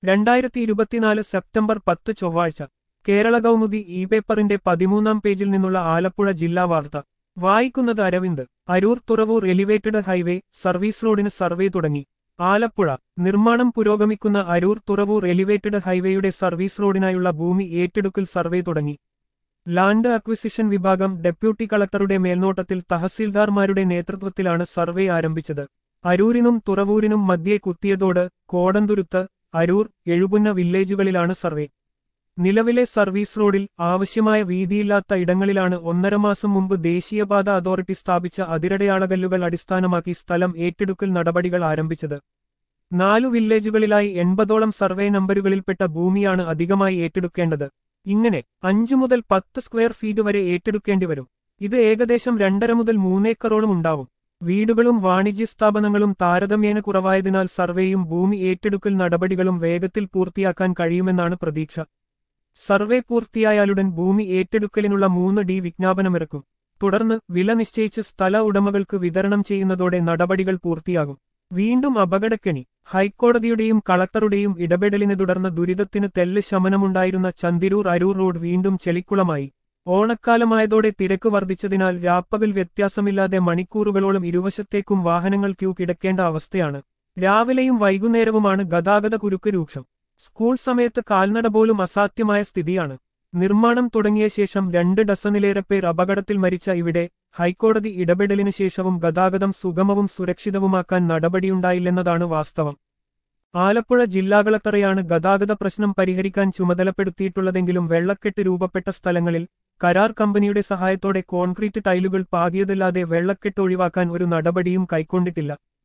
രണ്ടായിരത്തി ഇരുപത്തിനാല് സെപ്റ്റംബർ പത്ത് ചൊവ്വാഴ്ച കേരള കൗമുദി ഇ പേപ്പറിന്റെ പതിമൂന്നാം പേജിൽ നിന്നുള്ള ആലപ്പുഴ ജില്ലാ വാർത്ത വായിക്കുന്നത് Aravind Aroor Thuravoor elevated highway service റോഡിന് സർവേ തുടങ്ങി ആലപ്പുഴ നിർമ്മാണം പുരോഗമിക്കുന്ന അരൂർ തുറവൂർ എലിവേറ്റഡ് ഹൈവേയുടെ സർവീസ് റോഡിനായുള്ള ഭൂമി ഏറ്റെടുക്കൽ സർവേ തുടങ്ങി ലാൻഡ് അക്വിസിഷൻ വിഭാഗം ഡെപ്യൂട്ടി കളക്ടറുടെ മേൽനോട്ടത്തിൽ തഹസീൽദാർമാരുടെ നേതൃത്വത്തിലാണ് സർവേ ആരംഭിച്ചത് അരൂരിനും തുറവൂരിനും മധ്യേ കുത്തിയതോട് കോടന്തുരുത്ത് അരൂർ എഴുപുന്ന വില്ലേജുകളിലാണ് സർവേ നിലവിലെ സർവീസ് റോഡിൽ ആവശ്യമായ വീതിയില്ലാത്ത ഇടങ്ങളിലാണ് ഒന്നര മാസം മുമ്പ് ദേശീയപാത അതോറിറ്റി സ്ഥാപിച്ച അതിരടയാളകല്ലുകൾ അടിസ്ഥാനമാക്കി സ്ഥലം ഏറ്റെടുക്കൽ നടപടികൾ ആരംഭിച്ചത് നാലു വില്ലേജുകളിലായി എൺപതോളം സർവേ നമ്പരുകളിൽപ്പെട്ട ഭൂമിയാണ് അധികമായി ഏറ്റെടുക്കേണ്ടത് ഇങ്ങനെ അഞ്ചു മുതൽ പത്ത് സ്ക്വയർ ഫീറ്റ് വരെ ഏറ്റെടുക്കേണ്ടി വരും ഇത് ഏകദേശം രണ്ടര മുതൽ മൂന്നേക്കറോളം ഉണ്ടാവും വീടുകളും വാണിജ്യ സ്ഥാപനങ്ങളും താരതമ്യേന കുറവായതിനാൽ സർവേയും ഭൂമി ഏറ്റെടുക്കൽ നടപടികളും വേഗത്തിൽ പൂർത്തിയാക്കാൻ കഴിയുമെന്നാണ് പ്രതീക്ഷ സർവേ പൂർത്തിയായാലുടൻ ഭൂമി ഏറ്റെടുക്കലിനുള്ള മൂന്ന് ഡി വിജ്ഞാപനമിറക്കും തുടർന്ന് വില നിശ്ചയിച്ച് സ്ഥല ഉടമകൾക്ക് വിതരണം ചെയ്യുന്നതോടെ നടപടികൾ പൂർത്തിയാകും വീണ്ടും അപകടക്കെണി ഹൈക്കോടതിയുടെയും കളക്ടറുടെയും ഇടപെടലിനെ തുടർന്ന് ദുരിതത്തിന് തെല്ല് ശമനമുണ്ടായിരുന്ന ചന്തിരൂർ അരൂർ റോഡ് വീണ്ടും ചെളിക്കുളമായി ഓണക്കാലമായതോടെ തിരക്ക് വർദ്ധിച്ചതിനാൽ രാപ്പകൽ വ്യത്യാസമില്ലാതെ മണിക്കൂറുകളോളം ഇരുവശത്തേക്കും വാഹനങ്ങൾ ക്യൂ കിടക്കേണ്ട അവസ്ഥയാണ് രാവിലെയും വൈകുന്നേരവുമാണ് ഗതാഗത കുരുക്ക് രൂക്ഷം സ്കൂൾ സമയത്ത് കാൽനട പോലും അസാധ്യമായ സ്ഥിതിയാണ് നിർമ്മാണം തുടങ്ങിയ ശേഷം രണ്ട് ഡസനിലേറെ പേർ അപകടത്തിൽ മരിച്ച ഇവിടെ ഹൈക്കോടതി ഇടപെടലിനു ശേഷവും ഗതാഗതം സുഗമവും സുരക്ഷിതവുമാക്കാൻ നടപടിയുണ്ടായില്ലെന്നതാണ് വാസ്തവം ആലപ്പുഴ ജില്ലാ കളക്ടറെയാണ് ഗതാഗത പ്രശ്നം പരിഹരിക്കാൻ ചുമതലപ്പെടുത്തിയിട്ടുള്ളതെങ്കിലും വെള്ളക്കെട്ട് രൂപപ്പെട്ട സ്ഥലങ്ങളിൽ കരാർ കമ്പനിയുടെ സഹായത്തോടെ കോൺക്രീറ്റ് ടൈലുകൾ പാകിയതല്ലാതെ വെള്ളക്കെട്ട് ഒഴിവാക്കാൻ ഒരു നടപടിയും കൈക്കൊണ്ടിട്ടില്ല